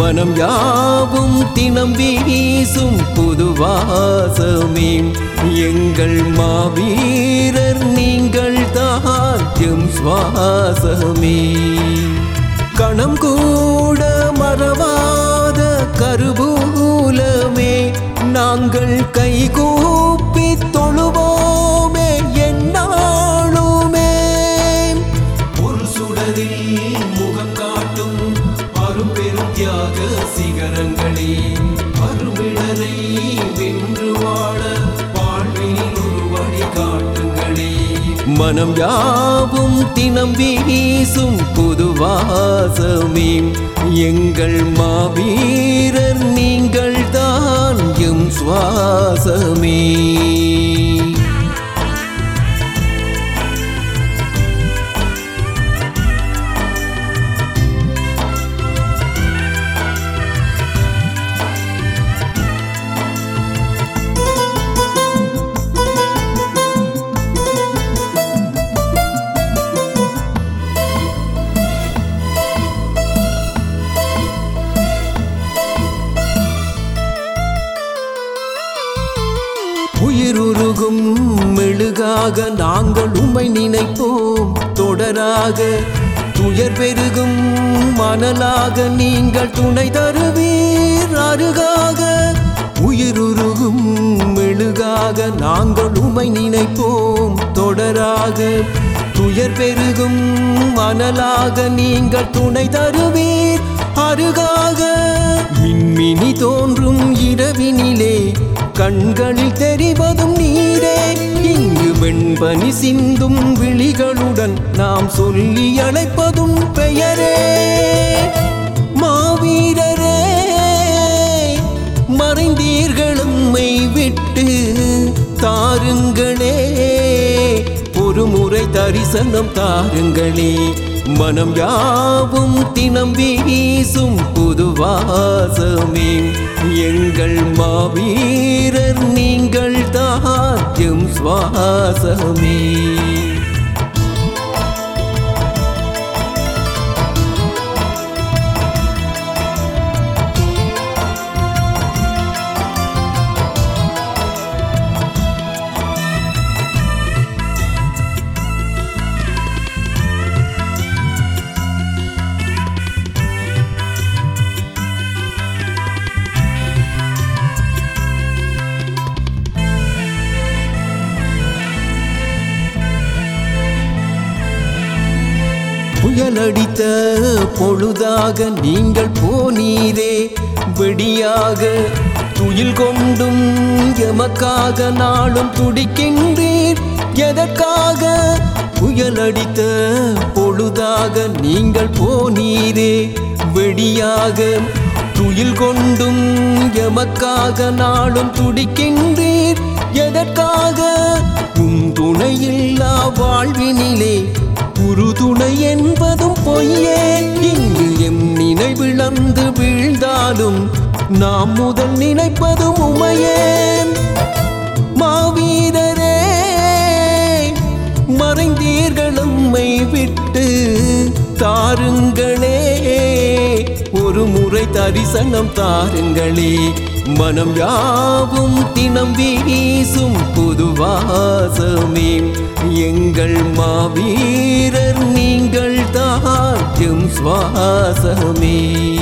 மனம் யாவும் தினம் வீசும் புதுவாசமே எங்கள் மாவீரர் நீங்கள் தாயும் சுவாசமே கணம் கூட மறவாத கருவூலமே நாங்கள் கைகூப்பி தொழுவோமே என்னாலுமே ஒரு சுடரில் முகம் காட்டும் அரும்பெரும் தியாக சிகரங்களே அருமிடரை வென்று வாழ வாழ்வினில் ஒரு வழி காட்டுங்களே மனம் யாவும் தினம் வீசும் புதுவாசமே எங்கள் மாவீரர் நீங்கள் தான் எம் சுவாசமே உயிருருகும் மெழுகாக நாங்கள் உம்மை நினைப்போம் தொடராக துயர் பெருகும் மணலாக நீங்கள் துணை தருவீர் அருகாக உயிருருகும் மெழுகாக நாங்கள் உம்மை நினைப்போம் தொடராக துயர் பெருகும் மணலாக நீங்கள் துணை தருவீர் அருகாக மின்மினி தோன்றும் இரவினிலே கண்களில் தெரிவதும் நீரே இங்கு வெண்பனி சிந்தும் விழிகளுடன் நாம் சொல்லி அழைப்பதும் பெயரே மாவீரரே மறைந்தீர்கள் உம்மை விட்டு தாருங்களே ஒரு முறை தரிசனம் தாருங்களே மனம் யாவும் தினம் வீசும் புதுவாசமே எங்கள் மாவீரர் நீங்கள் தாயும் சுவாசமே புயலடித்த பொழுதாக நீங்கள் போனீரே வெடியாக துயில் கொண்டும் எமக்காக நாளும் துடிக்கின்றீர் எதற்காக புயலடித்த பொழுதாக நீங்கள் போனீரே வெடியாக துயில் கொண்டும் எமக்காக நாளும் துடிக்கின்றீர் எதற்காக உம் துணையில்லா வாழ்வினிலே உறுதுணை என்பதும் பொய்யே இங்கு எம் நினைவிழந்து வீழ்ந்தாலும் நாம் முதல் நினைப்பதும் உமையே மாவீரரே மறைந்தீர்கள் உம்மை விட்டு தாருங்களே ஒரு முறை தரிசனம் தாருங்களே மனம் யாவும் தினம் வீசும் புதுவாசமே எங்கள் மாவீரர் நீங்கள் தாயும் சுவாசமே